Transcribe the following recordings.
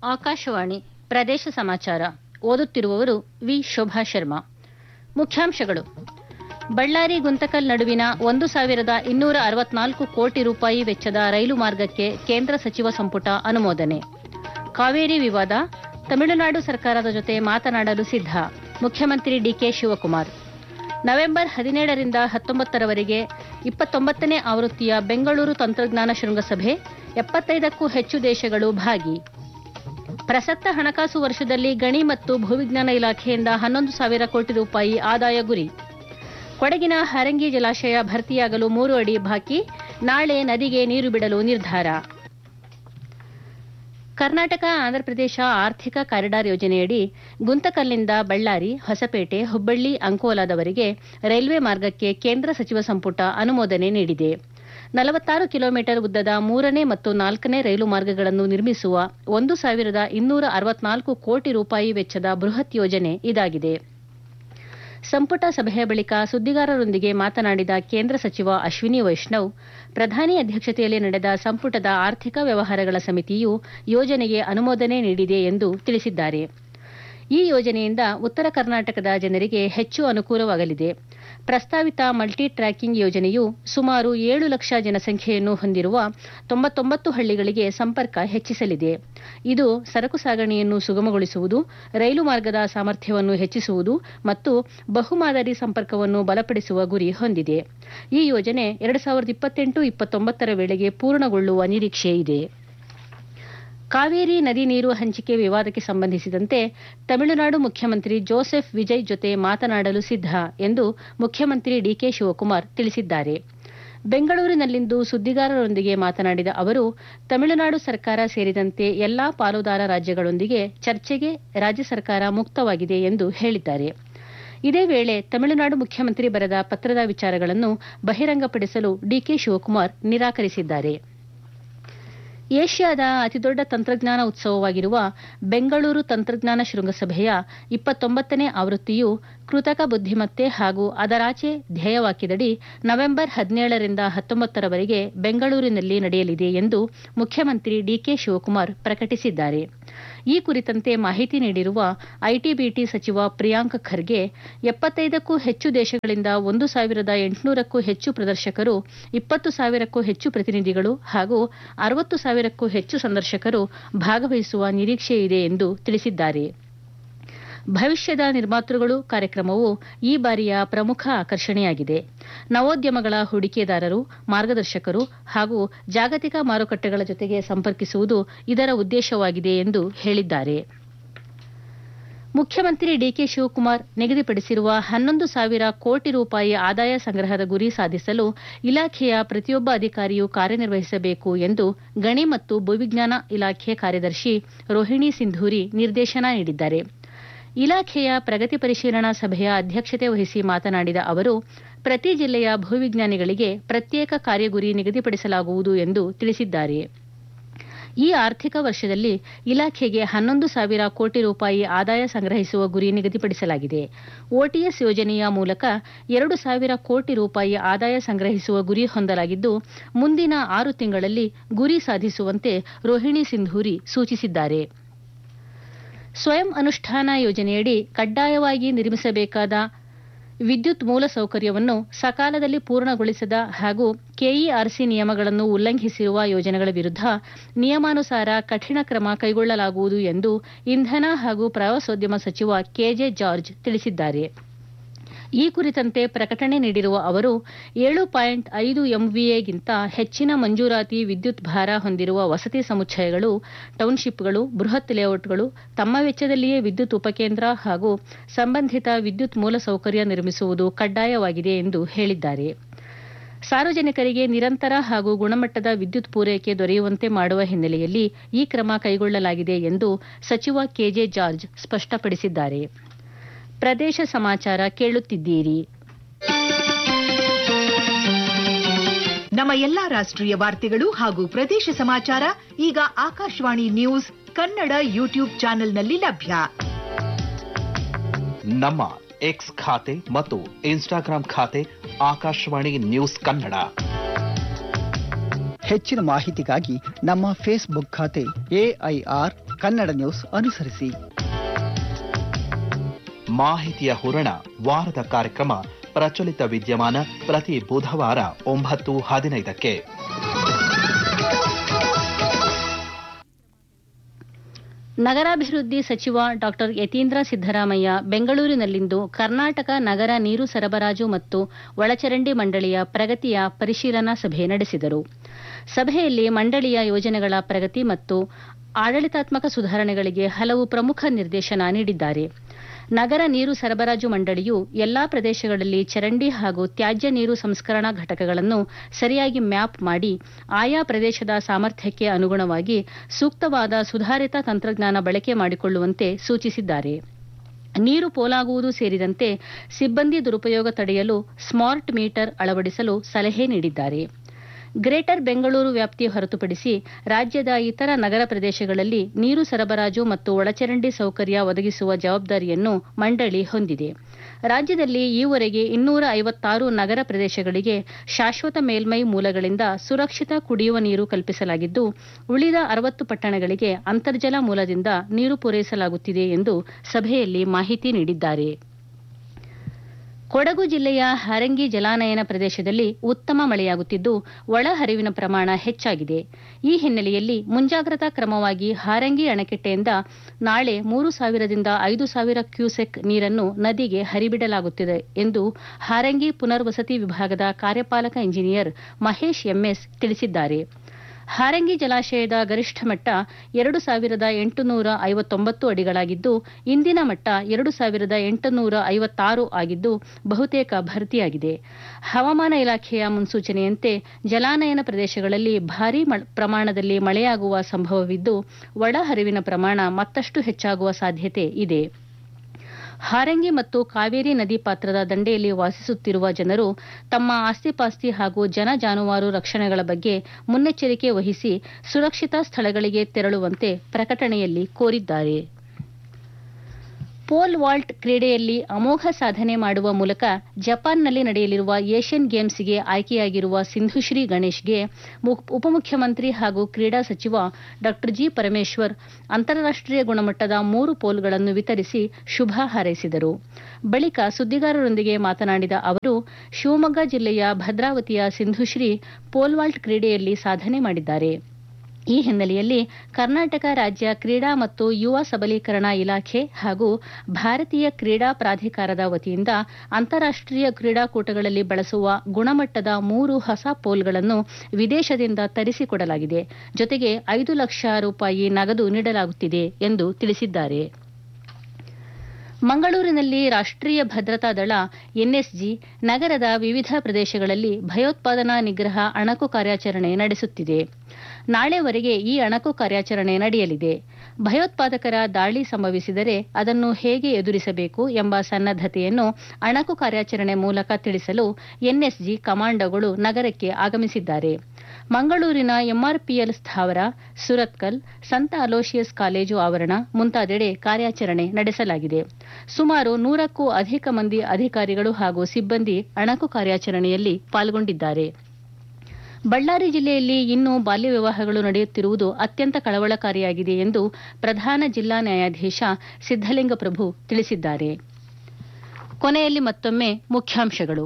ಆಕಾಶವಾಣಿ ಪ್ರದೇಶ ಸಮಾಚಾರ ಓದುತ್ತಿರುವವರು ವಿ ಶೋಭಾ ಶರ್ಮಾ ಮುಖ್ಯಾಂಶಗಳು ಬಳ್ಳಾರಿ ಗುಂತಕಲ್ ನಡುವಿನ ಒಂದು ಸಾವಿರದ ಇನ್ನೂರ ಅರವತ್ನಾಲ್ಕು ಕೋಟಿ ರೂಪಾಯಿ ವೆಚ್ಚದ ರೈಲು ಮಾರ್ಗಕ್ಕೆ ಕೇಂದ್ರ ಸಚಿವ ಸಂಪುಟ ಅನುಮೋದನೆ ಕಾವೇರಿ ವಿವಾದ ತಮಿಳುನಾಡು ಸರ್ಕಾರದ ಜೊತೆ ಮಾತನಾಡಲು ಸಿದ್ಧ ಮುಖ್ಯಮಂತ್ರಿ ಡಿಕೆ ಶಿವಕುಮಾರ್ ನವೆಂಬರ್ ಹದಿನೇಳರಿಂದ ಹತ್ತೊಂಬತ್ತರವರೆಗೆ ಇಪ್ಪತ್ತೊಂಬತ್ತನೇ ಆವೃತ್ತಿಯ ಬೆಂಗಳೂರು ತಂತ್ರಜ್ಞಾನ ಶೃಂಗಸಭೆ ಎಪ್ಪತ್ತೈದಕ್ಕೂ ಹೆಚ್ಚು ದೇಶಗಳು ಭಾಗಿ ಪ್ರಸಕ್ತ ಹಣಕಾಸು ವರ್ಷದಲ್ಲಿ ಗಣಿ ಮತ್ತು ಭೂವಿಜ್ಞಾನ ಇಲಾಖೆಯಿಂದ ಹನ್ನೊಂದು ಸಾವಿರ ಕೋಟಿ ರೂಪಾಯಿ ಆದಾಯ ಗುರಿ ಕೊಡಗಿನ ಹರಂಗಿ ಜಲಾಶಯ ಭರ್ತಿಯಾಗಲು ಮೂರು ಅಡಿ ಬಾಕಿ ನಾಳೆ ನದಿಗೆ ನೀರು ಬಿಡಲು ನಿರ್ಧಾರ ಕರ್ನಾಟಕ ಆಂಧ್ರಪ್ರದೇಶ ಆರ್ಥಿಕ ಕಾರಿಡಾರ್ ಯೋಜನೆಯಡಿ ಗುಂತಕಲ್ನಿಂದ ಬಳ್ಳಾರಿ ಹೊಸಪೇಟೆ ಹುಬ್ಬಳ್ಳಿ ಅಂಕೋಲಾದವರೆಗೆ ರೈಲ್ವೆ ಮಾರ್ಗಕ್ಕೆ ಕೇಂದ್ರ ಸಚಿವ ಸಂಪುಟ ಅನುಮೋದನೆ ನೀಡಿದೆ ನಲವತ್ತಾರು ಕಿಲೋಮೀಟರ್ ಉದ್ದದ ಮೂರನೇ ಮತ್ತು ನಾಲ್ಕನೇ ರೈಲು ಮಾರ್ಗಗಳನ್ನು ನಿರ್ಮಿಸುವ ಒಂದು ಸಾವಿರದ ಇನ್ನೂರ ಅರವತ್ನಾಲ್ಕು ಕೋಟಿ ರೂಪಾಯಿ ವೆಚ್ಚದ ಬೃಹತ್ ಯೋಜನೆ ಇದಾಗಿದೆ ಸಂಪುಟ ಸಭೆಯ ಬಳಿಕ ಸುದ್ದಿಗಾರರೊಂದಿಗೆ ಮಾತನಾಡಿದ ಕೇಂದ್ರ ಸಚಿವ ಅಶ್ವಿನಿ ವೈಷ್ಣವ್ ಪ್ರಧಾನಿ ಅಧ್ಯಕ್ಷತೆಯಲ್ಲಿ ನಡೆದ ಸಂಪುಟದ ಆರ್ಥಿಕ ವ್ಯವಹಾರಗಳ ಸಮಿತಿಯು ಯೋಜನೆಗೆ ಅನುಮೋದನೆ ನೀಡಿದೆ ಎಂದು ತಿಳಿಸಿದ್ದಾರೆ ಈ ಯೋಜನೆಯಿಂದ ಉತ್ತರ ಕರ್ನಾಟಕದ ಜನರಿಗೆ ಹೆಚ್ಚು ಅನುಕೂಲವಾಗಲಿದೆ ಪ್ರಸ್ತಾವಿತ ಮಲ್ಟಿ ಟ್ರ್ಯಾಕಿಂಗ್ ಯೋಜನೆಯು ಸುಮಾರು ಏಳು ಲಕ್ಷ ಜನಸಂಖ್ಯೆಯನ್ನು ಹೊಂದಿರುವ ತೊಂಬತ್ತೊಂಬತ್ತು ಹಳ್ಳಿಗಳಿಗೆ ಸಂಪರ್ಕ ಹೆಚ್ಚಿಸಲಿದೆ ಇದು ಸರಕು ಸಾಗಣೆಯನ್ನು ಸುಗಮಗೊಳಿಸುವುದು ರೈಲು ಮಾರ್ಗದ ಸಾಮರ್ಥ್ಯವನ್ನು ಹೆಚ್ಚಿಸುವುದು ಮತ್ತು ಬಹುಮಾದರಿ ಸಂಪರ್ಕವನ್ನು ಬಲಪಡಿಸುವ ಗುರಿ ಹೊಂದಿದೆ ಈ ಯೋಜನೆ ಎರಡು ಸಾವಿರದ ಇಪ್ಪತ್ತೆಂಟು ಇಪ್ಪತ್ತೊಂಬತ್ತರ ವೇಳೆಗೆ ಪೂರ್ಣಗೊಳ್ಳುವ ನಿರೀಕ್ಷೆ ಇದೆ ಕಾವೇರಿ ನದಿ ನೀರು ಹಂಚಿಕೆ ವಿವಾದಕ್ಕೆ ಸಂಬಂಧಿಸಿದಂತೆ ತಮಿಳುನಾಡು ಮುಖ್ಯಮಂತ್ರಿ ಜೋಸೆಫ್ ವಿಜಯ್ ಜೊತೆ ಮಾತನಾಡಲು ಸಿದ್ಧ ಎಂದು ಮುಖ್ಯಮಂತ್ರಿ ಡಿಕೆ ಶಿವಕುಮಾರ್ ತಿಳಿಸಿದ್ದಾರೆ ಬೆಂಗಳೂರಿನಲ್ಲಿಂದು ಸುದ್ದಿಗಾರರೊಂದಿಗೆ ಮಾತನಾಡಿದ ಅವರು ತಮಿಳುನಾಡು ಸರ್ಕಾರ ಸೇರಿದಂತೆ ಎಲ್ಲಾ ಪಾಲುದಾರ ರಾಜ್ಯಗಳೊಂದಿಗೆ ಚರ್ಚೆಗೆ ರಾಜ್ಯ ಸರ್ಕಾರ ಮುಕ್ತವಾಗಿದೆ ಎಂದು ಹೇಳಿದ್ದಾರೆ ಇದೇ ವೇಳೆ ತಮಿಳುನಾಡು ಮುಖ್ಯಮಂತ್ರಿ ಬರೆದ ಪತ್ರದ ವಿಚಾರಗಳನ್ನು ಬಹಿರಂಗಪಡಿಸಲು ಡಿಕೆ ಶಿವಕುಮಾರ್ ನಿರಾಕರಿಸಿದ್ದಾರೆ ಏಷ್ಯಾದ ಅತಿದೊಡ್ಡ ತಂತ್ರಜ್ಞಾನ ಉತ್ಸವವಾಗಿರುವ ಬೆಂಗಳೂರು ತಂತ್ರಜ್ಞಾನ ಶೃಂಗಸಭೆಯ ಇಪ್ಪತ್ತೊಂಬತ್ತನೇ ಆವೃತ್ತಿಯು ಕೃತಕ ಬುದ್ದಿಮತ್ತೆ ಹಾಗೂ ಅದರಾಚೆ ಧ್ಯೇಯವಾಕ್ಯದಡಿ ನವೆಂಬರ್ ಹದಿನೇಳರಿಂದ ಹತ್ತೊಂಬತ್ತರವರೆಗೆ ಬೆಂಗಳೂರಿನಲ್ಲಿ ನಡೆಯಲಿದೆ ಎಂದು ಮುಖ್ಯಮಂತ್ರಿ ಡಿಕೆ ಶಿವಕುಮಾರ್ ಪ್ರಕಟಿಸಿದ್ದಾರೆ ಈ ಕುರಿತಂತೆ ಮಾಹಿತಿ ನೀಡಿರುವ ಐಟಿಬಿಟಿ ಸಚಿವ ಪ್ರಿಯಾಂಕ್ ಖರ್ಗೆ ಎಪ್ಪತ್ತೈದಕ್ಕೂ ಹೆಚ್ಚು ದೇಶಗಳಿಂದ ಒಂದು ಸಾವಿರದ ಎಂಟುನೂರಕ್ಕೂ ಹೆಚ್ಚು ಪ್ರದರ್ಶಕರು ಇಪ್ಪತ್ತು ಸಾವಿರಕ್ಕೂ ಹೆಚ್ಚು ಪ್ರತಿನಿಧಿಗಳು ಹಾಗೂ ಅರವತ್ತು ಸಾವಿರಕ್ಕೂ ಹೆಚ್ಚು ಸಂದರ್ಶಕರು ಭಾಗವಹಿಸುವ ನಿರೀಕ್ಷೆ ಇದೆ ಎಂದು ತಿಳಿಸಿದ್ದಾರೆ ಭವಿಷ್ಯದ ನಿರ್ಮಾತೃಗಳು ಕಾರ್ಯಕ್ರಮವು ಈ ಬಾರಿಯ ಪ್ರಮುಖ ಆಕರ್ಷಣೆಯಾಗಿದೆ ನವೋದ್ಯಮಗಳ ಹೂಡಿಕೆದಾರರು ಮಾರ್ಗದರ್ಶಕರು ಹಾಗೂ ಜಾಗತಿಕ ಮಾರುಕಟ್ಟೆಗಳ ಜೊತೆಗೆ ಸಂಪರ್ಕಿಸುವುದು ಇದರ ಉದ್ದೇಶವಾಗಿದೆ ಎಂದು ಹೇಳಿದ್ದಾರೆ ಮುಖ್ಯಮಂತ್ರಿ ಡಿಕೆ ಶಿವಕುಮಾರ್ ನಿಗದಿಪಡಿಸಿರುವ ಹನ್ನೊಂದು ಸಾವಿರ ಕೋಟಿ ರೂಪಾಯಿ ಆದಾಯ ಸಂಗ್ರಹದ ಗುರಿ ಸಾಧಿಸಲು ಇಲಾಖೆಯ ಪ್ರತಿಯೊಬ್ಬ ಅಧಿಕಾರಿಯೂ ಕಾರ್ಯನಿರ್ವಹಿಸಬೇಕು ಎಂದು ಗಣಿ ಮತ್ತು ಭೂವಿಜ್ಞಾನ ಇಲಾಖೆ ಕಾರ್ಯದರ್ಶಿ ರೋಹಿಣಿ ಸಿಂಧೂರಿ ನಿರ್ದೇಶನ ನೀಡಿದ್ದಾರೆ ಇಲಾಖೆಯ ಪ್ರಗತಿ ಪರಿಶೀಲನಾ ಸಭೆಯ ಅಧ್ಯಕ್ಷತೆ ವಹಿಸಿ ಮಾತನಾಡಿದ ಅವರು ಪ್ರತಿ ಜಿಲ್ಲೆಯ ಭೂವಿಜ್ಞಾನಿಗಳಿಗೆ ಪ್ರತ್ಯೇಕ ಕಾರ್ಯಗುರಿ ನಿಗದಿಪಡಿಸಲಾಗುವುದು ಎಂದು ತಿಳಿಸಿದ್ದಾರೆ ಈ ಆರ್ಥಿಕ ವರ್ಷದಲ್ಲಿ ಇಲಾಖೆಗೆ ಹನ್ನೊಂದು ಸಾವಿರ ಕೋಟಿ ರೂಪಾಯಿ ಆದಾಯ ಸಂಗ್ರಹಿಸುವ ಗುರಿ ನಿಗದಿಪಡಿಸಲಾಗಿದೆ ಓಟಿಎಸ್ ಯೋಜನೆಯ ಮೂಲಕ ಎರಡು ಸಾವಿರ ಕೋಟಿ ರೂಪಾಯಿ ಆದಾಯ ಸಂಗ್ರಹಿಸುವ ಗುರಿ ಹೊಂದಲಾಗಿದ್ದು ಮುಂದಿನ ಆರು ತಿಂಗಳಲ್ಲಿ ಗುರಿ ಸಾಧಿಸುವಂತೆ ರೋಹಿಣಿ ಸಿಂಧೂರಿ ಸೂಚಿಸಿದ್ದಾರೆ ಸ್ವಯಂ ಅನುಷ್ಠಾನ ಯೋಜನೆಯಡಿ ಕಡ್ಡಾಯವಾಗಿ ನಿರ್ಮಿಸಬೇಕಾದ ವಿದ್ಯುತ್ ಮೂಲಸೌಕರ್ಯವನ್ನು ಸಕಾಲದಲ್ಲಿ ಪೂರ್ಣಗೊಳಿಸದ ಹಾಗೂ ಕೆಇಆರ್ಸಿ ನಿಯಮಗಳನ್ನು ಉಲ್ಲಂಘಿಸಿರುವ ಯೋಜನೆಗಳ ವಿರುದ್ಧ ನಿಯಮಾನುಸಾರ ಕಠಿಣ ಕ್ರಮ ಕೈಗೊಳ್ಳಲಾಗುವುದು ಎಂದು ಇಂಧನ ಹಾಗೂ ಪ್ರವಾಸೋದ್ಯಮ ಸಚಿವ ಕೆಜೆ ಜಾರ್ಜ್ ತಿಳಿಸಿದ್ದಾರೆ ಈ ಕುರಿತಂತೆ ಪ್ರಕಟಣೆ ನೀಡಿರುವ ಅವರು ಏಳು ಪಾಯಿಂಟ್ ಐದು ಎಂವಿಎಗಿಂತ ಹೆಚ್ಚಿನ ಮಂಜೂರಾತಿ ವಿದ್ಯುತ್ ಭಾರ ಹೊಂದಿರುವ ವಸತಿ ಸಮುಚ್ಚಯಗಳು ಟೌನ್ಶಿಪ್ಗಳು ಬೃಹತ್ ಲೇಔಟ್ಗಳು ತಮ್ಮ ವೆಚ್ಚದಲ್ಲಿಯೇ ವಿದ್ಯುತ್ ಉಪಕೇಂದ್ರ ಹಾಗೂ ಸಂಬಂಧಿತ ವಿದ್ಯುತ್ ಮೂಲಸೌಕರ್ಯ ನಿರ್ಮಿಸುವುದು ಕಡ್ಡಾಯವಾಗಿದೆ ಎಂದು ಹೇಳಿದ್ದಾರೆ ಸಾರ್ವಜನಿಕರಿಗೆ ನಿರಂತರ ಹಾಗೂ ಗುಣಮಟ್ಟದ ವಿದ್ಯುತ್ ಪೂರೈಕೆ ದೊರೆಯುವಂತೆ ಮಾಡುವ ಹಿನ್ನೆಲೆಯಲ್ಲಿ ಈ ಕ್ರಮ ಕೈಗೊಳ್ಳಲಾಗಿದೆ ಎಂದು ಸಚಿವ ಕೆಜೆ ಜಾರ್ಜ್ ಸ್ಪಷ್ಟಪಡಿಸಿದ್ದಾರೆ ಪ್ರದೇಶ ಸಮಾಚಾರ ಕೇಳುತ್ತಿದ್ದೀರಿ ನಮ್ಮ ಎಲ್ಲಾ ರಾಷ್ಟ್ರೀಯ ವಾರ್ತೆಗಳು ಹಾಗೂ ಪ್ರದೇಶ ಸಮಾಚಾರ ಈಗ ಆಕಾಶವಾಣಿ ನ್ಯೂಸ್ ಕನ್ನಡ ಯೂಟ್ಯೂಬ್ ಚಾನೆಲ್ನಲ್ಲಿ ಲಭ್ಯ ನಮ್ಮ ಎಕ್ಸ್ ಖಾತೆ ಮತ್ತು ಇನ್ಸ್ಟಾಗ್ರಾಂ ಖಾತೆ ಆಕಾಶವಾಣಿ ನ್ಯೂಸ್ ಕನ್ನಡ ಹೆಚ್ಚಿನ ಮಾಹಿತಿಗಾಗಿ ನಮ್ಮ ಫೇಸ್ಬುಕ್ ಖಾತೆ ಎಐಆರ್ ಕನ್ನಡ ನ್ಯೂಸ್ ಅನುಸರಿಸಿ ಮಾಹಿತಿಯ ಹೂರಣ ವಾರದ ಕಾರ್ಯಕ್ರಮ ಪ್ರಚಲಿತ ವಿದ್ಯಮಾನ ಪ್ರತಿ ಬುಧವಾರ ಒಂಬತ್ತು ಹದಿನೈದಕ್ಕೆ ನಗರಾಭಿವೃದ್ಧಿ ಸಚಿವ ಡಾಕ್ಟರ್ ಯತೀಂದ್ರ ಸಿದ್ದರಾಮಯ್ಯ ಬೆಂಗಳೂರಿನಲ್ಲಿಂದು ಕರ್ನಾಟಕ ನಗರ ನೀರು ಸರಬರಾಜು ಮತ್ತು ಒಳಚರಂಡಿ ಮಂಡಳಿಯ ಪ್ರಗತಿಯ ಪರಿಶೀಲನಾ ಸಭೆ ನಡೆಸಿದರು ಸಭೆಯಲ್ಲಿ ಮಂಡಳಿಯ ಯೋಜನೆಗಳ ಪ್ರಗತಿ ಮತ್ತು ಆಡಳಿತಾತ್ಮಕ ಸುಧಾರಣೆಗಳಿಗೆ ಹಲವು ಪ್ರಮುಖ ನಿರ್ದೇಶನ ನೀಡಿದ್ದಾರೆ ನಗರ ನೀರು ಸರಬರಾಜು ಮಂಡಳಿಯು ಎಲ್ಲಾ ಪ್ರದೇಶಗಳಲ್ಲಿ ಚರಂಡಿ ಹಾಗೂ ತ್ಯಾಜ್ಯ ನೀರು ಸಂಸ್ಕರಣಾ ಘಟಕಗಳನ್ನು ಸರಿಯಾಗಿ ಮ್ಯಾಪ್ ಮಾಡಿ ಆಯಾ ಪ್ರದೇಶದ ಸಾಮರ್ಥ್ಯಕ್ಕೆ ಅನುಗುಣವಾಗಿ ಸೂಕ್ತವಾದ ಸುಧಾರಿತ ತಂತ್ರಜ್ಞಾನ ಬಳಕೆ ಮಾಡಿಕೊಳ್ಳುವಂತೆ ಸೂಚಿಸಿದ್ದಾರೆ ನೀರು ಪೋಲಾಗುವುದು ಸೇರಿದಂತೆ ಸಿಬ್ಬಂದಿ ದುರುಪಯೋಗ ತಡೆಯಲು ಸ್ಮಾರ್ಟ್ ಮೀಟರ್ ಅಳವಡಿಸಲು ಸಲಹೆ ನೀಡಿದ್ದಾರೆ ಗ್ರೇಟರ್ ಬೆಂಗಳೂರು ವ್ಯಾಪ್ತಿ ಹೊರತುಪಡಿಸಿ ರಾಜ್ಯದ ಇತರ ನಗರ ಪ್ರದೇಶಗಳಲ್ಲಿ ನೀರು ಸರಬರಾಜು ಮತ್ತು ಒಳಚರಂಡಿ ಸೌಕರ್ಯ ಒದಗಿಸುವ ಜವಾಬ್ದಾರಿಯನ್ನು ಮಂಡಳಿ ಹೊಂದಿದೆ ರಾಜ್ಯದಲ್ಲಿ ಈವರೆಗೆ ಇನ್ನೂರ ಐವತ್ತಾರು ನಗರ ಪ್ರದೇಶಗಳಿಗೆ ಶಾಶ್ವತ ಮೇಲ್ಮೈ ಮೂಲಗಳಿಂದ ಸುರಕ್ಷಿತ ಕುಡಿಯುವ ನೀರು ಕಲ್ಪಿಸಲಾಗಿದ್ದು ಉಳಿದ ಅರವತ್ತು ಪಟ್ಟಣಗಳಿಗೆ ಅಂತರ್ಜಲ ಮೂಲದಿಂದ ನೀರು ಪೂರೈಸಲಾಗುತ್ತಿದೆ ಎಂದು ಸಭೆಯಲ್ಲಿ ಮಾಹಿತಿ ನೀಡಿದ್ದಾರೆ ಕೊಡಗು ಜಿಲ್ಲೆಯ ಹಾರಂಗಿ ಜಲಾನಯನ ಪ್ರದೇಶದಲ್ಲಿ ಉತ್ತಮ ಮಳೆಯಾಗುತ್ತಿದ್ದು ಒಳಹರಿವಿನ ಪ್ರಮಾಣ ಹೆಚ್ಚಾಗಿದೆ ಈ ಹಿನ್ನೆಲೆಯಲ್ಲಿ ಮುಂಜಾಗ್ರತಾ ಕ್ರಮವಾಗಿ ಹಾರಂಗಿ ಅಣೆಕಟ್ಟೆಯಿಂದ ನಾಳೆ ಮೂರು ಸಾವಿರದಿಂದ ಐದು ಸಾವಿರ ಕ್ಯೂಸೆಕ್ ನೀರನ್ನು ನದಿಗೆ ಹರಿಬಿಡಲಾಗುತ್ತಿದೆ ಎಂದು ಹಾರಂಗಿ ಪುನರ್ವಸತಿ ವಿಭಾಗದ ಕಾರ್ಯಪಾಲಕ ಇಂಜಿನಿಯರ್ ಮಹೇಶ್ ಎಂಎಸ್ ತಿಳಿಸಿದ್ದಾರೆ ಹಾರಂಗಿ ಜಲಾಶಯದ ಗರಿಷ್ಠ ಮಟ್ಟ ಎರಡು ಸಾವಿರದ ಎಂಟುನೂರ ಐವತ್ತೊಂಬತ್ತು ಅಡಿಗಳಾಗಿದ್ದು ಇಂದಿನ ಮಟ್ಟ ಎರಡು ಸಾವಿರದ ಎಂಟುನೂರ ಐವತ್ತಾರು ಆಗಿದ್ದು ಬಹುತೇಕ ಭರ್ತಿಯಾಗಿದೆ ಹವಾಮಾನ ಇಲಾಖೆಯ ಮುನ್ಸೂಚನೆಯಂತೆ ಜಲಾನಯನ ಪ್ರದೇಶಗಳಲ್ಲಿ ಭಾರೀ ಪ್ರಮಾಣದಲ್ಲಿ ಮಳೆಯಾಗುವ ಸಂಭವವಿದ್ದು ಒಳಹರಿವಿನ ಪ್ರಮಾಣ ಮತ್ತಷ್ಟು ಹೆಚ್ಚಾಗುವ ಸಾಧ್ಯತೆ ಇದೆ ಹಾರಂಗಿ ಮತ್ತು ಕಾವೇರಿ ನದಿ ಪಾತ್ರದ ದಂಡೆಯಲ್ಲಿ ವಾಸಿಸುತ್ತಿರುವ ಜನರು ತಮ್ಮ ಆಸ್ತಿಪಾಸ್ತಿ ಹಾಗೂ ಜನ ಜಾನುವಾರು ರಕ್ಷಣೆಗಳ ಬಗ್ಗೆ ಮುನ್ನೆಚ್ಚರಿಕೆ ವಹಿಸಿ ಸುರಕ್ಷಿತ ಸ್ಥಳಗಳಿಗೆ ತೆರಳುವಂತೆ ಪ್ರಕಟಣೆಯಲ್ಲಿ ಕೋರಿದ್ದಾರೆ ಪೋಲ್ ವಾಲ್ಟ್ ಕ್ರೀಡೆಯಲ್ಲಿ ಅಮೋಘ ಸಾಧನೆ ಮಾಡುವ ಮೂಲಕ ಜಪಾನ್ನಲ್ಲಿ ನಡೆಯಲಿರುವ ಏಷ್ಯನ್ ಗೇಮ್ಸ್ಗೆ ಆಯ್ಕೆಯಾಗಿರುವ ಸಿಂಧುಶ್ರೀ ಗಣೇಶ್ಗೆ ಉಪಮುಖ್ಯಮಂತ್ರಿ ಹಾಗೂ ಕ್ರೀಡಾ ಸಚಿವ ಡಾ ಜಿ ಪರಮೇಶ್ವರ್ ಅಂತಾರಾಷ್ಟೀಯ ಗುಣಮಟ್ಟದ ಮೂರು ಪೋಲ್ಗಳನ್ನು ವಿತರಿಸಿ ಶುಭ ಹಾರೈಸಿದರು ಬಳಿಕ ಸುದ್ದಿಗಾರರೊಂದಿಗೆ ಮಾತನಾಡಿದ ಅವರು ಶಿವಮೊಗ್ಗ ಜಿಲ್ಲೆಯ ಭದ್ರಾವತಿಯ ಸಿಂಧುಶ್ರೀ ಪೋಲ್ ವಾಲ್ಟ್ ಕ್ರೀಡೆಯಲ್ಲಿ ಸಾಧನೆ ಮಾಡಿದ್ದಾರೆ ಈ ಹಿನ್ನೆಲೆಯಲ್ಲಿ ಕರ್ನಾಟಕ ರಾಜ್ಯ ಕ್ರೀಡಾ ಮತ್ತು ಯುವ ಸಬಲೀಕರಣ ಇಲಾಖೆ ಹಾಗೂ ಭಾರತೀಯ ಕ್ರೀಡಾ ಪ್ರಾಧಿಕಾರದ ವತಿಯಿಂದ ಅಂತಾರಾಷ್ಟೀಯ ಕ್ರೀಡಾಕೂಟಗಳಲ್ಲಿ ಬಳಸುವ ಗುಣಮಟ್ಟದ ಮೂರು ಹೊಸ ಪೋಲ್ಗಳನ್ನು ವಿದೇಶದಿಂದ ತರಿಸಿಕೊಡಲಾಗಿದೆ ಜೊತೆಗೆ ಐದು ಲಕ್ಷ ರೂಪಾಯಿ ನಗದು ನೀಡಲಾಗುತ್ತಿದೆ ಎಂದು ತಿಳಿಸಿದ್ದಾರೆ ಮಂಗಳೂರಿನಲ್ಲಿ ರಾಷ್ಟ್ರೀಯ ಭದ್ರತಾ ದಳ ಎನ್ಎಸ್ಜಿ ನಗರದ ವಿವಿಧ ಪ್ರದೇಶಗಳಲ್ಲಿ ಭಯೋತ್ಪಾದನಾ ನಿಗ್ರಹ ಅಣಕು ಕಾರ್ಯಾಚರಣೆ ನಡೆಸುತ್ತಿದೆ ನಾಳೆವರೆಗೆ ಈ ಅಣಕು ಕಾರ್ಯಾಚರಣೆ ನಡೆಯಲಿದೆ ಭಯೋತ್ಪಾದಕರ ದಾಳಿ ಸಂಭವಿಸಿದರೆ ಅದನ್ನು ಹೇಗೆ ಎದುರಿಸಬೇಕು ಎಂಬ ಸನ್ನದ್ದತೆಯನ್ನು ಅಣಕು ಕಾರ್ಯಾಚರಣೆ ಮೂಲಕ ತಿಳಿಸಲು ಎನ್ಎಸ್ಜಿ ಕಮಾಂಡೋಗಳು ನಗರಕ್ಕೆ ಆಗಮಿಸಿದ್ದಾರೆ ಮಂಗಳೂರಿನ ಎಂಆರ್ಪಿಎಲ್ ಸ್ಥಾವರ ಸುರತ್ಕಲ್ ಸಂತ ಅಲೋಶಿಯಸ್ ಕಾಲೇಜು ಆವರಣ ಮುಂತಾದೆಡೆ ಕಾರ್ಯಾಚರಣೆ ನಡೆಸಲಾಗಿದೆ ಸುಮಾರು ನೂರಕ್ಕೂ ಅಧಿಕ ಮಂದಿ ಅಧಿಕಾರಿಗಳು ಹಾಗೂ ಸಿಬ್ಬಂದಿ ಅಣಕು ಕಾರ್ಯಾಚರಣೆಯಲ್ಲಿ ಪಾಲ್ಗೊಂಡಿದ್ದಾರೆ ಬಳ್ಳಾರಿ ಜಿಲ್ಲೆಯಲ್ಲಿ ಇನ್ನೂ ಬಾಲ್ಯ ವಿವಾಹಗಳು ನಡೆಯುತ್ತಿರುವುದು ಅತ್ಯಂತ ಕಳವಳಕಾರಿಯಾಗಿದೆ ಎಂದು ಪ್ರಧಾನ ಜಿಲ್ಲಾ ನ್ಯಾಯಾಧೀಶ ಸಿದ್ದಲಿಂಗ ಪ್ರಭು ತಿಳಿಸಿದ್ದಾರೆ ಕೊನೆಯಲ್ಲಿ ಮತ್ತೊಮ್ಮೆ ಮುಖ್ಯಾಂಶಗಳು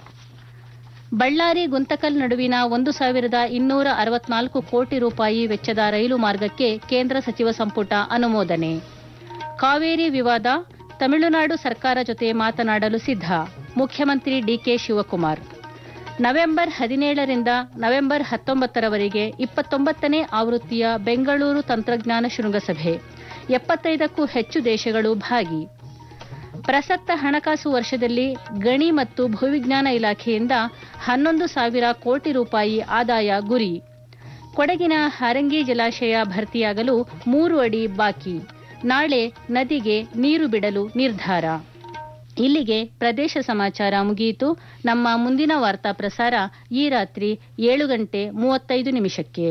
ಬಳ್ಳಾರಿ ಗುಂತಕಲ್ ನಡುವಿನ ಒಂದು ಸಾವಿರದ ಇನ್ನೂರ ಅರವತ್ನಾಲ್ಕು ಕೋಟಿ ರೂಪಾಯಿ ವೆಚ್ಚದ ರೈಲು ಮಾರ್ಗಕ್ಕೆ ಕೇಂದ್ರ ಸಚಿವ ಸಂಪುಟ ಅನುಮೋದನೆ ಕಾವೇರಿ ವಿವಾದ ತಮಿಳುನಾಡು ಸರ್ಕಾರ ಜೊತೆ ಮಾತನಾಡಲು ಸಿದ್ಧ ಮುಖ್ಯಮಂತ್ರಿ ಡಿಕೆ ಶಿವಕುಮಾರ್ ನವೆಂಬರ್ ಹದಿನೇಳರಿಂದ ನವೆಂಬರ್ ಹತ್ತೊಂಬತ್ತರವರೆಗೆ ಇಪ್ಪತ್ತೊಂಬತ್ತನೇ ಆವೃತ್ತಿಯ ಬೆಂಗಳೂರು ತಂತ್ರಜ್ಞಾನ ಶೃಂಗಸಭೆ ಎಪ್ಪತ್ತೈದಕ್ಕೂ ಹೆಚ್ಚು ದೇಶಗಳು ಭಾಗಿ ಪ್ರಸಕ್ತ ಹಣಕಾಸು ವರ್ಷದಲ್ಲಿ ಗಣಿ ಮತ್ತು ಭೂವಿಜ್ಞಾನ ಇಲಾಖೆಯಿಂದ ಹನ್ನೊಂದು ಸಾವಿರ ಕೋಟಿ ರೂಪಾಯಿ ಆದಾಯ ಗುರಿ ಕೊಡಗಿನ ಹಾರಂಗಿ ಜಲಾಶಯ ಭರ್ತಿಯಾಗಲು ಮೂರು ಅಡಿ ಬಾಕಿ ನಾಳೆ ನದಿಗೆ ನೀರು ಬಿಡಲು ನಿರ್ಧಾರ ಇಲ್ಲಿಗೆ ಪ್ರದೇಶ ಸಮಾಚಾರ ಮುಗಿಯಿತು ನಮ್ಮ ಮುಂದಿನ ವಾರ್ತಾ ಪ್ರಸಾರ ಈ ರಾತ್ರಿ ಏಳು ಗಂಟೆ ಮೂವತ್ತೈದು ನಿಮಿಷಕ್ಕೆ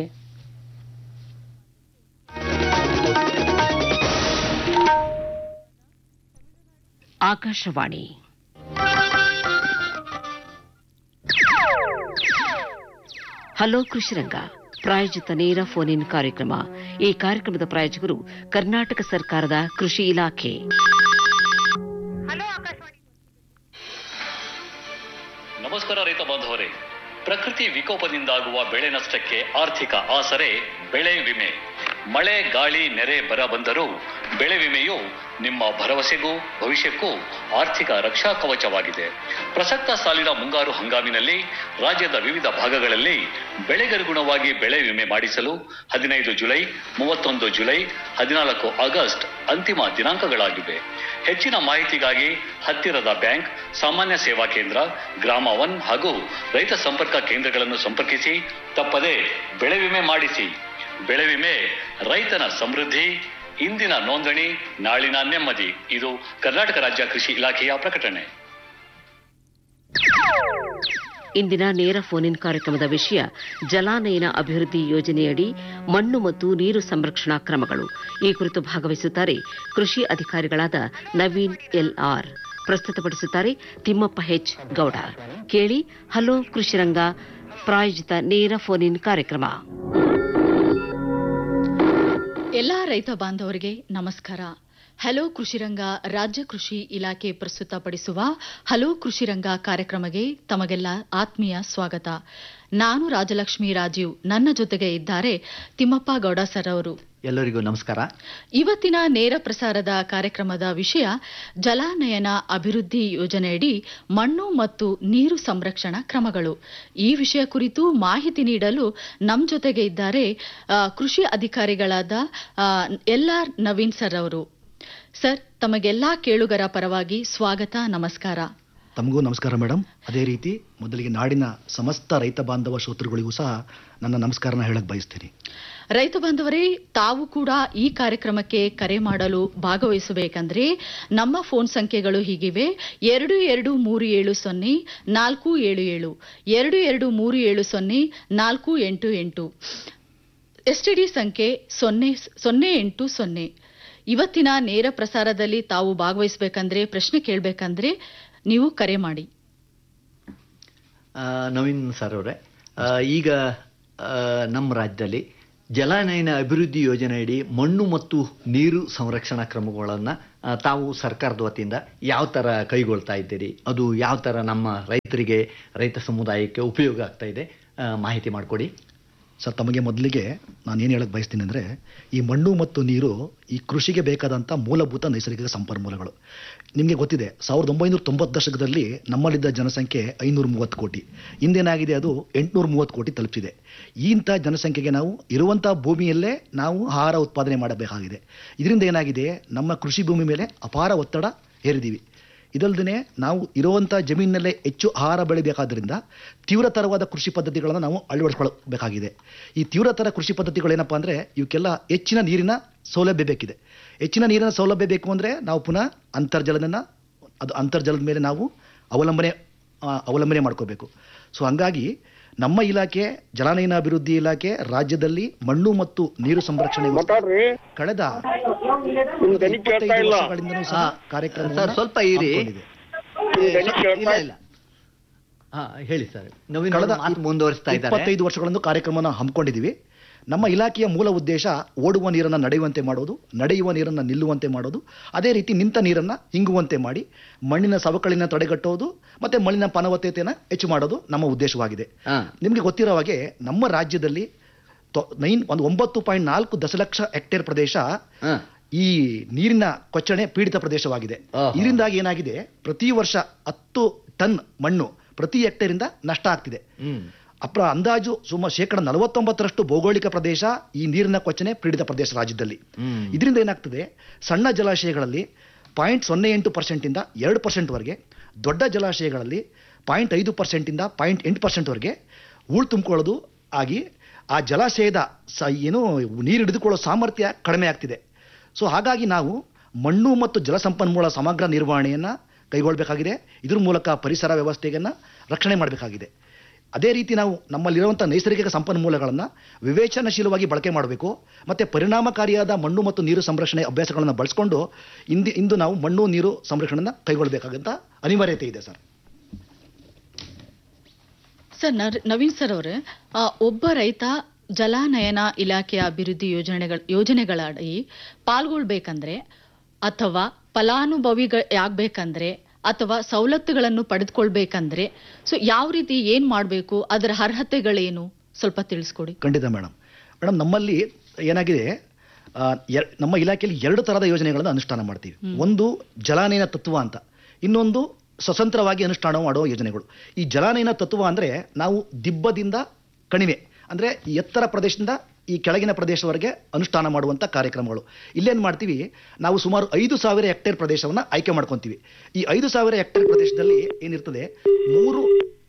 ಆಕಾಶವಾಣಿ ಹಲೋ ಕೃಷಿರಂಗ ಪ್ರಾಯೋಜಿತ ನೇರ ಫೋನ್ ಇನ್ ಕಾರ್ಯಕ್ರಮ ಈ ಕಾರ್ಯಕ್ರಮದ ಪ್ರಾಯೋಜಕರು ಕರ್ನಾಟಕ ಸರ್ಕಾರದ ಕೃಷಿ ಇಲಾಖೆ ನಮಸ್ಕಾರ ರೈತ ಬಾಂಧವರೇ ಪ್ರಕೃತಿ ವಿಕೋಪದಿಂದಾಗುವ ಬೆಳೆ ನಷ್ಟಕ್ಕೆ ಆರ್ಥಿಕ ಆಸರೆ ಬೆಳೆ ವಿಮೆ ಮಳೆ ಗಾಳಿ ನೆರೆ ಬರ ಬಂದರೂ ಬೆಳೆ ವಿಮೆಯು ನಿಮ್ಮ ಭರವಸೆಗೂ ಭವಿಷ್ಯಕ್ಕೂ ಆರ್ಥಿಕ ರಕ್ಷಾ ಕವಚವಾಗಿದೆ ಪ್ರಸಕ್ತ ಸಾಲಿನ ಮುಂಗಾರು ಹಂಗಾಮಿನಲ್ಲಿ ರಾಜ್ಯದ ವಿವಿಧ ಭಾಗಗಳಲ್ಲಿ ಬೆಳೆಗನುಗುಣವಾಗಿ ಬೆಳೆ ವಿಮೆ ಮಾಡಿಸಲು ಹದಿನೈದು ಜುಲೈ ಮೂವತ್ತೊಂದು ಜುಲೈ ಹದಿನಾಲ್ಕು ಆಗಸ್ಟ್ ಅಂತಿಮ ದಿನಾಂಕಗಳಾಗಿವೆ ಹೆಚ್ಚಿನ ಮಾಹಿತಿಗಾಗಿ ಹತ್ತಿರದ ಬ್ಯಾಂಕ್ ಸಾಮಾನ್ಯ ಸೇವಾ ಕೇಂದ್ರ ಗ್ರಾಮ ಒನ್ ಹಾಗೂ ರೈತ ಸಂಪರ್ಕ ಕೇಂದ್ರಗಳನ್ನು ಸಂಪರ್ಕಿಸಿ ತಪ್ಪದೆ ಬೆಳೆ ವಿಮೆ ಮಾಡಿಸಿ ಬೆಳೆ ವಿಮೆ ರೈತನ ಸಮೃದ್ಧಿ ಇಂದಿನ ನೋಂದಣಿ ನಾಳಿನ ನೆಮ್ಮದಿ ಇದು ಕರ್ನಾಟಕ ರಾಜ್ಯ ಕೃಷಿ ಇಲಾಖೆಯ ಪ್ರಕಟಣೆ ಇಂದಿನ ನೇರ ಫೋನ್ ಇನ್ ಕಾರ್ಯಕ್ರಮದ ವಿಷಯ ಜಲಾನಯನ ಅಭಿವೃದ್ಧಿ ಯೋಜನೆಯಡಿ ಮಣ್ಣು ಮತ್ತು ನೀರು ಸಂರಕ್ಷಣಾ ಕ್ರಮಗಳು ಈ ಕುರಿತು ಭಾಗವಹಿಸುತ್ತಾರೆ ಕೃಷಿ ಅಧಿಕಾರಿಗಳಾದ ನವೀನ್ ಎಲ್ಆರ್ ಪ್ರಸ್ತುತಪಡಿಸುತ್ತಾರೆ ತಿಮ್ಮಪ್ಪ ಹೆಚ್ ಗೌಡ ಕೇಳಿ ಹಲೋ ಕೃಷಿರಂಗ ಪ್ರಾಯೋಜಿತ ನೇರ ಫೋನ್ ಇನ್ ಕಾರ್ಯಕ್ರಮ ಎಲ್ಲಾ ರೈತ ಬಾಂಧವರಿಗೆ ನಮಸ್ಕಾರ ಹಲೋ ಕೃಷಿರಂಗ ರಾಜ್ಯ ಕೃಷಿ ಇಲಾಖೆ ಪ್ರಸ್ತುತಪಡಿಸುವ ಹಲೋ ಕೃಷಿರಂಗ ಕಾರ್ಯಕ್ರಮಕ್ಕೆ ತಮಗೆಲ್ಲ ಆತ್ಮೀಯ ಸ್ವಾಗತ ನಾನು ರಾಜಲಕ್ಷ್ಮಿ ರಾಜೀವ್ ನನ್ನ ಜೊತೆಗೆ ಇದ್ದಾರೆ ತಿಮ್ಮಪ್ಪ ಗೌಡ ಸರ್ ಅವರು ಎಲ್ಲರಿಗೂ ನಮಸ್ಕಾರ ಇವತ್ತಿನ ನೇರ ಪ್ರಸಾರದ ಕಾರ್ಯಕ್ರಮದ ವಿಷಯ ಜಲಾನಯನ ಅಭಿವೃದ್ಧಿ ಯೋಜನೆಯಡಿ ಮಣ್ಣು ಮತ್ತು ನೀರು ಸಂರಕ್ಷಣಾ ಕ್ರಮಗಳು ಈ ವಿಷಯ ಕುರಿತು ಮಾಹಿತಿ ನೀಡಲು ನಮ್ಮ ಜೊತೆಗೆ ಇದ್ದಾರೆ ಆ, ಕೃಷಿ ಅಧಿಕಾರಿಗಳಾದ ಎಲ್ ಆರ್ ನವೀನ್ ಸರ್ ಅವರು ಸರ್ ತಮಗೆಲ್ಲಾ ಕೇಳುಗರ ಪರವಾಗಿ ಸ್ವಾಗತ ನಮಸ್ಕಾರ ತಮಗೂ ನಮಸ್ಕಾರ ಮೇಡಮ್ ಅದೇ ರೀತಿ ಮೊದಲಿಗೆ ನಾಡಿನ ಸಮಸ್ತ ರೈತ ಬಾಂಧವ ಶ್ರೋತೃಗಳಿಗೂ ಸಹ ನನ್ನ ನಮಸ್ಕಾರನ ಹೇಳಕ್ ಬಯಸ್ತೀನಿ ರೈತ ಬಾಂಧವರೇ ತಾವು ಕೂಡ ಈ ಕಾರ್ಯಕ್ರಮಕ್ಕೆ ಕರೆ ಮಾಡಲು ಭಾಗವಹಿಸಬೇಕಂದ್ರೆ ನಮ್ಮ ಫೋನ್ ಸಂಖ್ಯೆಗಳು ಹೀಗಿವೆ ಎರಡು ಎರಡು ಮೂರು ಏಳು ಸೊನ್ನೆ ನಾಲ್ಕು ಏಳು ಏಳು ಎರಡು ಎರಡು ಮೂರು ಏಳು ಸೊನ್ನೆ ನಾಲ್ಕು ಎಂಟು ಎಂಟು ಎಸ್ಟಿಡಿ ಸಂಖ್ಯೆ ಸೊನ್ನೆ ಸೊನ್ನೆ ಎಂಟು ಸೊನ್ನೆ ಇವತ್ತಿನ ನೇರ ಪ್ರಸಾರದಲ್ಲಿ ತಾವು ಭಾಗವಹಿಸಬೇಕಂದ್ರೆ ಪ್ರಶ್ನೆ ಕೇಳಬೇಕಂದ್ರೆ ನೀವು ಕರೆ ಮಾಡಿ ಆ, ನವೀನ್ ಸರ್ ಅವರೇ ಆ, ಈಗ ಆ, ನಮ್ಮ ರಾಜ್ಯದಲ್ಲಿ ಜಲಾನಯನ ಅಭಿವೃದ್ಧಿ ಯೋಜನೆಯಡಿ ಮಣ್ಣು ಮತ್ತು ನೀರು ಸಂರಕ್ಷಣಾ ಕ್ರಮಗಳನ್ನು ತಾವು ಸರ್ಕಾರದ ವತಿಯಿಂದ ಯಾವ ಥರ ಕೈಗೊಳ್ತಾ ಇದ್ದೀರಿ ಅದು ಯಾವ ಥರ ನಮ್ಮ ರೈತರಿಗೆ ರೈತ ಸಮುದಾಯಕ್ಕೆ ಉಪಯೋಗ ಆಗ್ತಾ ಇದೆ ಆ, ಮಾಹಿತಿ ಮಾಡಿಕೊಡಿ ಸರ್ ತಮಗೆ ಮೊದಲಿಗೆ ನಾನು ಏನು ಹೇಳಕ್ ಬಯಸ್ತೀನಿ ಅಂದರೆ ಈ ಮಣ್ಣು ಮತ್ತು ನೀರು ಈ ಕೃಷಿಗೆ ಬೇಕಾದಂಥ ಮೂಲಭೂತ ನೈಸರ್ಗಿಕ ಸಂಪನ್ಮೂಲಗಳು ನಿಮಗೆ ಗೊತ್ತಿದೆ ಸಾವಿರದ ಒಂಬೈನೂರ ತೊಂಬತ್ತು ದಶಕದಲ್ಲಿ ನಮ್ಮಲ್ಲಿದ್ದ ಜನಸಂಖ್ಯೆ ಐನೂರ ಮೂವತ್ತು ಕೋಟಿ ಇಂದೇನಾಗಿದೆ ಅದು ಎಂಟುನೂರ ಮೂವತ್ತು ಕೋಟಿ ತಲುಪಿಸಿದೆ ಇಂಥ ಜನಸಂಖ್ಯೆಗೆ ನಾವು ಇರುವಂಥ ಭೂಮಿಯಲ್ಲೇ ನಾವು ಆಹಾರ ಉತ್ಪಾದನೆ ಮಾಡಬೇಕಾಗಿದೆ ಇದರಿಂದ ಏನಾಗಿದೆ ನಮ್ಮ ಕೃಷಿ ಭೂಮಿ ಮೇಲೆ ಅಪಾರ ಒತ್ತಡ ಹೇರಿದ್ದೀವಿ ಇದಲ್ಲದೆ ನಾವು ಇರುವಂಥ ಜಮೀನಿನಲ್ಲೇ ಹೆಚ್ಚು ಆಹಾರ ಬೆಳಿಬೇಕಾದ್ರಿಂದ ತೀವ್ರತರವಾದ ಕೃಷಿ ಪದ್ಧತಿಗಳನ್ನು ನಾವು ಅಳವಡಿಸ್ಕೊಳ್ಬೇಕಾಗಿದೆ ಈ ತೀವ್ರತರ ಕೃಷಿ ಪದ್ಧತಿಗಳೇನಪ್ಪ ಅಂದರೆ ಇವಕ್ಕೆಲ್ಲ ಹೆಚ್ಚಿನ ನೀರಿನ ಸೌಲಭ್ಯ ಬೇಕಿದೆ ಹೆಚ್ಚಿನ ನೀರಿನ ಸೌಲಭ್ಯ ಬೇಕು ಅಂದರೆ ನಾವು ಪುನಃ ಅಂತರ್ಜಲದನ್ನು ಅದು ಅಂತರ್ಜಲದ ಮೇಲೆ ನಾವು ಅವಲಂಬನೆ ಆ, ಅವಲಂಬನೆ ಮಾಡ್ಕೋಬೇಕು ಸೊ ಹಂಗಾಗಿ ನಮ್ಮ ಇಲಾಖೆ ಜಲಾನಯನ ಅಭಿವೃದ್ಧಿ ಇಲಾಖೆ ರಾಜ್ಯದಲ್ಲಿ ಮಣ್ಣು ಮತ್ತು ನೀರು ಸಂರಕ್ಷಣೆ ಕಳೆದ ಇಪ್ಪತ್ತೈದು ವರ್ಷಗಳಿಂದಲೂ ಸಹ ಕಾರ್ಯಕ್ರಮವನ್ನ ಸರ್ ಸ್ವಲ್ಪ ಇರಿ ಹಮ್ಮಿಕೊಂಡಿದೆ. ಇಲ್ಲ ಇಲ್ಲ ಹಾ ಹೇಳಿ ಸರ್ ನವೀನ್ ಕಳೆದ ಅವ್ರು ಮಾತು ಮುಂದುವರಿಸ್ತಾ ಇದ್ದಾರೆ ಇಪ್ಪತ್ತೈದು ವರ್ಷಗಳನ್ನು ಕಾರ್ಯಕ್ರಮನ ಹಮ್ಮಿಕೊಂಡಿದ್ದೀವಿ ನಮ್ಮ ಇಲಾಖೆಯ ಮೂಲ ಉದ್ದೇಶ ಓಡುವ ನೀರನ್ನು ನಡೆಯುವಂತೆ ಮಾಡೋದು ನಡೆಯುವ ನೀರನ್ನು ನಿಲ್ಲುವಂತೆ ಮಾಡೋದು ಅದೇ ರೀತಿ ನಿಂತ ನೀರನ್ನು ಹಿಂಗುವಂತೆ ಮಾಡಿ ಮಣ್ಣಿನ ಸವಕಳಿನ ತಡೆಗಟ್ಟೋದು ಮತ್ತೆ ಮಣ್ಣಿನ ಫಲವತ್ತತೆಯನ್ನು ಹೆಚ್ಚು ಮಾಡೋದು ನಮ್ಮ ಉದ್ದೇಶವಾಗಿದೆ ಹಾ. ನಿಮಗೆ ಗೊತ್ತಿರೋ ಹಾಗೆ ನಮ್ಮ ರಾಜ್ಯದಲ್ಲಿ ತೊ- ನೈನ್ ಒಂದು ಒಂಬತ್ತು ಪಾಯಿಂಟ್ ನಾಲ್ಕು ದಶಲಕ್ಷ ಹೆಕ್ಟೇರ್ ಪ್ರದೇಶ ಹಾ. ಈ ನೀರಿನ ಕೊಚ್ಚಣೆ ಪೀಡಿತ ಪ್ರದೇಶವಾಗಿದೆ ಆಹಾ. ಇದರಿಂದಾಗಿ ಏನಾಗಿದೆ ಪ್ರತಿ ವರ್ಷ ಹತ್ತು ಟನ್ ಮಣ್ಣು ಪ್ರತಿ ಹೆಕ್ಟೇರಿಂದ ನಷ್ಟ ಆಗ್ತಿದೆ ಹ್ಮ್ ಅಪ್ರ ಅಂದಾಜು ಸುಮಾರು ಶೇಕಡ ನಲವತ್ತೊಂಬತ್ತರಷ್ಟು ಭೌಗೋಳಿಕ ಪ್ರದೇಶ ಈ ನೀರಿನ ಕೊಚ್ಚನೆ ಪೀಡಿತ ಪ್ರದೇಶ ರಾಜ್ಯದಲ್ಲಿ ಹ್ಮ್. ಇದರಿಂದ ಏನಾಗ್ತದೆ ಸಣ್ಣ ಜಲಾಶಯಗಳಲ್ಲಿ ಪಾಯಿಂಟ್ ಸೊನ್ನೆ ಎಂಟು ಪರ್ಸೆಂಟಿಂದ ಎರಡು ಪರ್ಸೆಂಟ್ವರೆಗೆ ದೊಡ್ಡ ಜಲಾಶಯಗಳಲ್ಲಿ ಪಾಯಿಂಟ್ ಐದು ಪರ್ಸೆಂಟಿಂದ ಪಾಯಿಂಟ್ ಎಂಟು ಪರ್ಸೆಂಟ್ವರೆಗೆ ಹೂಳು ತುಂಬಿಕೊಳ್ಳೋದು ಆಗಿ ಆ ಜಲಾಶಯದ ಸ ಏನು ನೀರು ಹಿಡಿದುಕೊಳ್ಳೋ ಸಾಮರ್ಥ್ಯ ಕಡಿಮೆ ಆಗ್ತಿದೆ ಸೊ ಹಾಗಾಗಿ ನಾವು ಮಣ್ಣು ಮತ್ತು ಜಲಸಂಪನ್ಮೂಲ ಸಮಗ್ರ ನಿರ್ವಹಣೆಯನ್ನು ಕೈಗೊಳ್ಳಬೇಕಾಗಿದೆ ಇದ್ರ ಮೂಲಕ ಪರಿಸರ ವ್ಯವಸ್ಥೆಯನ್ನು ರಕ್ಷಣೆ ಮಾಡಬೇಕಾಗಿದೆ ಅದೇ ರೀತಿ ನಾವು ನಮ್ಮಲ್ಲಿರುವಂಥ ನೈಸರ್ಗಿಕ ಸಂಪನ್ಮೂಲಗಳನ್ನು ವಿವೇಚನಾಶೀಲವಾಗಿ ಬಳಕೆ ಮಾಡಬೇಕು ಮತ್ತು ಪರಿಣಾಮಕಾರಿಯಾದ ಮಣ್ಣು ಮತ್ತು ನೀರು ಸಂರಕ್ಷಣೆ ಅಭ್ಯಾಸಗಳನ್ನು ಬಳಸ್ಕೊಂಡು ಇಂದು ಇಂದು ನಾವು ಮಣ್ಣು ನೀರು ಸಂರಕ್ಷಣೆಯನ್ನು ಕೈಗೊಳ್ಳಬೇಕಾದಂಥ ಅನಿವಾರ್ಯತೆ ಇದೆ ಸರ್ ಸರ್ ನರ್- ನವೀನ್ ಸರ್ ಅವರೇ ಆ, ಒಬ್ಬ ರೈತ ಜಲಾನಯನ ಇಲಾಖೆಯ ಅಭಿವೃದ್ಧಿ ಯೋಜನೆಗಳ ಯೋಜನೆಗಳಡಿ ಪಾಲ್ಗೊಳ್ಬೇಕಂದ್ರೆ ಅಥವಾ ಫಲಾನುಭವಿಯಾಗಬೇಕಂದ್ರೆ ಅಥವಾ ಸವಲತ್ತುಗಳನ್ನು ಪಡೆದುಕೊಳ್ಬೇಕಂದ್ರೆ ಸೊ ಯಾವ ರೀತಿ ಏನ್ ಮಾಡಬೇಕು ಅದರ ಅರ್ಹತೆಗಳೇನು ಸ್ವಲ್ಪ ತಿಳಿಸ್ಕೊಡಿ ಖಂಡಿತ ಮೇಡಮ್ ಮೇಡಮ್ ನಮ್ಮಲ್ಲಿ ಏನಾಗಿದೆ ಆ, ಎರ್- ನಮ್ಮ ಇಲಾಖೆಯಲ್ಲಿ ಎರಡು ತರಹದ ಯೋಜನೆಗಳನ್ನು ಅನುಷ್ಠಾನ ಮಾಡ್ತೀವಿ ಒಂದು ಜಲಾನಯನ ತತ್ವ ಅಂತ ಇನ್ನೊಂದು ಸ್ವತಂತ್ರವಾಗಿ ಅನುಷ್ಠಾನ ಮಾಡುವ ಯೋಜನೆಗಳು ಈ ಜಲಾನಯನ ತತ್ವ ಅಂದರೆ ನಾವು ದಿಬ್ಬದಿಂದ ಕಣಿವೆ ಅಂದರೆ ಎತ್ತರ ಪ್ರದೇಶದಿಂದ ಈ ಕೆಳಗಿನ ಪ್ರದೇಶವರೆಗೆ ಅನುಷ್ಠಾನ ಮಾಡುವಂಥ ಕಾರ್ಯಕ್ರಮಗಳು ಇಲ್ಲೇನು ಮಾಡ್ತೀವಿ ನಾವು ಸುಮಾರು ಐದು ಸಾವಿರ ಹೆಕ್ಟೇರ್ ಪ್ರದೇಶವನ್ನು ಆಯ್ಕೆ ಮಾಡ್ಕೊತೀವಿ ಈ ಐದು ಸಾವಿರ ಹೆಕ್ಟೇರ್ ಪ್ರದೇಶದಲ್ಲಿ ಏನಿರ್ತದೆ ಮೂರು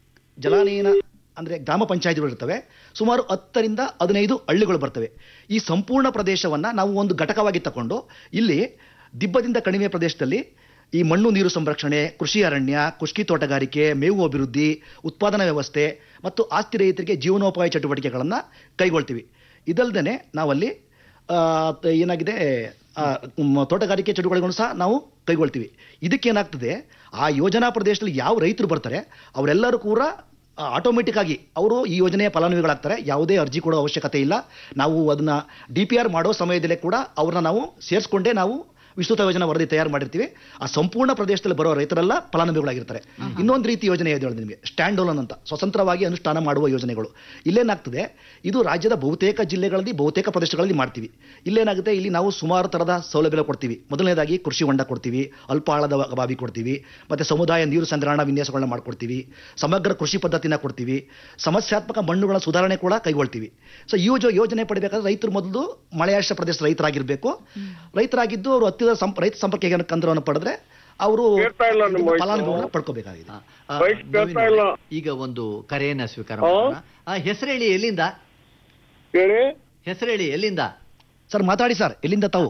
ಜಲಾನಯನ ಅಂದರೆ ಗ್ರಾಮ ಪಂಚಾಯತಿಗಳು ಇರ್ತವೆ ಸುಮಾರು ಹತ್ತರಿಂದ ಹದಿನೈದು ಹಳ್ಳಿಗಳು ಬರ್ತವೆ ಈ ಸಂಪೂರ್ಣ ಪ್ರದೇಶವನ್ನು ನಾವು ಒಂದು ಘಟಕವಾಗಿ ತಗೊಂಡು ಇಲ್ಲಿ ದಿಬ್ಬದಿಂದ ಕಣಿವೆ ಪ್ರದೇಶದಲ್ಲಿ ಈ ಮಣ್ಣು ನೀರು ಸಂರಕ್ಷಣೆ ಕೃಷಿ ಅರಣ್ಯ ಕುಷ್ಕಿ ತೋಟಗಾರಿಕೆ ಮೇವು ಅಭಿವೃದ್ಧಿ ಉತ್ಪಾದನಾ ವ್ಯವಸ್ಥೆ ಮತ್ತು ಆಸ್ತಿ ರೈತರಿಗೆ ಜೀವನೋಪಾಯ ಚಟುವಟಿಕೆಗಳನ್ನು ಕೈಗೊಳ್ತೀವಿ ಇದಲ್ಲದೆ ನಾವಲ್ಲಿ ಆ, ತ- ಏನಾಗಿದೆ ಆ, ಮ್, ತೋಟಗಾರಿಕೆ ಚಟುವಟಿಕೆಗಳನ್ನು ಸಹ ನಾವು ಕೈಗೊಳ್ತೀವಿ ಇದಕ್ಕೇನಾಗ್ತದೆ ಆ ಯೋಜನಾ ಪ್ರದೇಶದಲ್ಲಿ ಯಾವ ರೈತರು ಬರ್ತಾರೆ ಅವರೆಲ್ಲರೂ ಕೂಡ ಆಟೋಮೆಟಿಕ್ ಆಗಿ ಅವರು ಈ ಯೋಜನೆಯ ಫಲಾನುಭವಿಗಳಾಗ್ತಾರೆ ಯಾವುದೇ ಅರ್ಜಿ ಕೊಡೋ ಅವಶ್ಯಕತೆ ಇಲ್ಲ ನಾವು ಅದನ್ನ ಡಿ ಪಿ ಆರ್ ಮಾಡೋ ಸಮಯದಲ್ಲೇ ಕೂಡ ಅವ್ರನ್ನ ನಾವು ಸೇರಿಸ್ಕೊಂಡೇ ನಾವು ವಿಸ್ತೃತ ಯೋಜನಾ ವರದಿ ತಯಾರು ಮಾಡಿರ್ತೀವಿ ಆ ಸಂಪೂರ್ಣ ಪ್ರದೇಶದಲ್ಲಿ ಬರೋ ರೈತರೆಲ್ಲ ಫಲಾನುಭವಿಗಳಾಗಿರ್ತಾರೆ ಇನ್ನೊಂದು ರೀತಿ ಯೋಜನೆ ಇದೆ ಹೇಳಿದೆ ನಿಮಗೆ ಸ್ಟ್ಯಾಂಡ್ ಓಲನ್ ಅಂತ ಸ್ವತಂತ್ರವಾಗಿ ಅನುಷ್ಠಾನ ಮಾಡುವ ಯೋಜನೆಗಳು ಇಲ್ಲೇನಾಗ್ತದೆ ಇದು ರಾಜ್ಯದ ಬಹುತೇಕ ಜಿಲ್ಲೆಗಳಲ್ಲಿ ಬಹುತೇಕ ಪ್ರದೇಶಗಳಲ್ಲಿ ಮಾಡ್ತೀವಿ ಇಲ್ಲೇನಾಗುತ್ತೆ ಇಲ್ಲಿ ನಾವು ಸುಮಾರು ಥರದ ಸೌಲಭ್ಯ ಕೊಡ್ತೀವಿ ಮೊದಲನೇದಾಗಿ ಕೃಷಿ ಹೊಂಡ ಕೊಡ್ತೀವಿ ಅಲ್ಪ ಆಳದ ಬಾವಿ ಕೊಡ್ತೀವಿ ಮತ್ತೆ ಸಮುದಾಯ ನೀರು ಸಂಗ್ರಹಣಾ ವಿನ್ಯಾಸಗಳನ್ನ ಮಾಡ್ಕೊಡ್ತೀವಿ ಸಮಗ್ರ ಕೃಷಿ ಪದ್ಧತಿನ ಕೊಡ್ತೀವಿ ಸಮಸ್ಯಾತ್ಮಕ ಮಣ್ಣುಗಳ ಸುಧಾರಣೆ ಕೂಡ ಕೈಗೊಳ್ತೀವಿ ಸೊ ಈ ಯೋಜ ಯೋಜನೆ ಪಡಿಬೇಕಾದ್ರೆ ರೈತರು ಮೊದಲು ಮಳೆಯಾಶ್ರ ಪ್ರದೇಶದ ರೈತರಾಗಿರ್ಬೇಕು ರೈತರಾಗಿದ್ದು ಅವರು ಹತ್ತಿರ ಸಂಪ ರೈತ ಸಂಪರ್ಕ ಕೇಂದ್ರವನ್ನು ಪಡೆದ್ರೆ ಅವರು ಕೇಳ್ತಾ ಇಲ್ಲ ನಿಮ್ಮ voice. ಫಲಾನುಭವಿಗಳನ್ನ ಪಡ್ಕೋಬೇಕಾಗಿದೆ ಆ, ಆ, ವಯಸ್ಸು ಕೇಳ್ತಾ ನವೀನ್ ಇಲ್ಲ. ಅವರೇ, ಈಗ ಒಂದು ಕರೆಯನ್ನ ಸ್ವೀಕಾರ ಹಾ? ಮಾಡೋಣ ಆ, ಹೆಸರು ಹೇಳಿ ಎಲ್ಲಿಂದ ಹೇಳಿ ಹೆಸರು ಹೇಳಿ ಎಲ್ಲಿಂದ ಸರ್ ಮಾತಾಡಿ ಸರ್ ಎಲ್ಲಿಂದ ತಾವು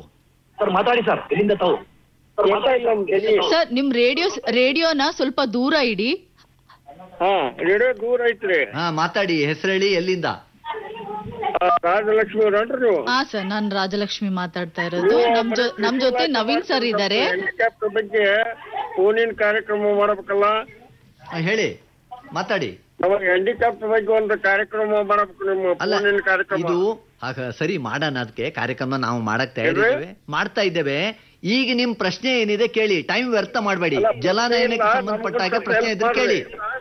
ಕೇಳ್ತಾ ಇಲ್ಲ ನಮ್ ಧ್ವನಿ. ಸರ್ ನಿಮ್ ರೇಡಿಯೋ ರೇಡಿಯೋನ ಸ್ವಲ್ಪ ದೂರ ಇಡಿ ಹಾ ರೇಡಿಯೋ ದೂರ ಐತ್ರಿ ಹಾ ಮಾತಾಡಿ ಹೆಸರು ಹೇಳಿ ಎಲ್ಲಿಂದ ಆ, ರಾಜಲಕ್ಷ್ಮಿ ಅವ್ರನ್ರಿ ನೀವು ಹಾ ಸರ್ ನಾನ್ ರಾಜಲಕ್ಷ್ಮಿ ಮಾತಾಡ್ತಾ ಇರೋದು ನಮ್ ಜೊ ನಮ್ ಜೊತೆ ನವೀನ್ ಸರ್ ಇದ್ದಾರೆ ಹ್ಯಾಂಡಿಕ್ಯಾಪ್ ಬಗ್ಗೆ ಫೋನಿನ ಕಾರ್ಯಕ್ರಮ ಮಾಡಬೇಕಲ್ಲ ಆ, ಹೇಳಿ ಮಾತಾಡಿ ನಮಗೆ ಹ್ಯಾಂಡಿಕ್ಯಾಪ್ ಬಗ್ಗೆ ಒಂದು ಕಾರ್ಯಕ್ರಮ ಮಾಡಬೇಕು ನಿಮ್ಮ ಅಲ್ಲ ಫೋನಿನ ಕಾರ್ಯಕ್ರಮ ಇದು ಆಗ ಸರಿ ಮಾಡೋಣ ಅದಕ್ಕೆ ಕಾರ್ಯಕ್ರಮ ನಾವು ಮಾಡಕ್ ತಯಾರಿದ್ದೇವೆ ಮಾಡ್ತಾ ಇದ್ದೇವೆ ಈಗ ನಿಮ್ ಪ್ರಶ್ನೆ ಏನಿದೆ ಕೇಳಿ ಟೈಮ್ ವ್ಯರ್ಥ ಮಾಡಬೇಡಿ ಅಲ್ಲ, ಜಲಾನಯನಕ್ಕೆ ಇಲ್ಲ, ಸಂಬಂಧಪಟ್ಟ ಹಾಗೆ ನಮ್ಗೂ ಪ್ರಶ್ನೆ ಇದ್ರೆ ಸ್ವಲ್ಪ ಕೇಳಿ ಮಾಡ್ರಿ.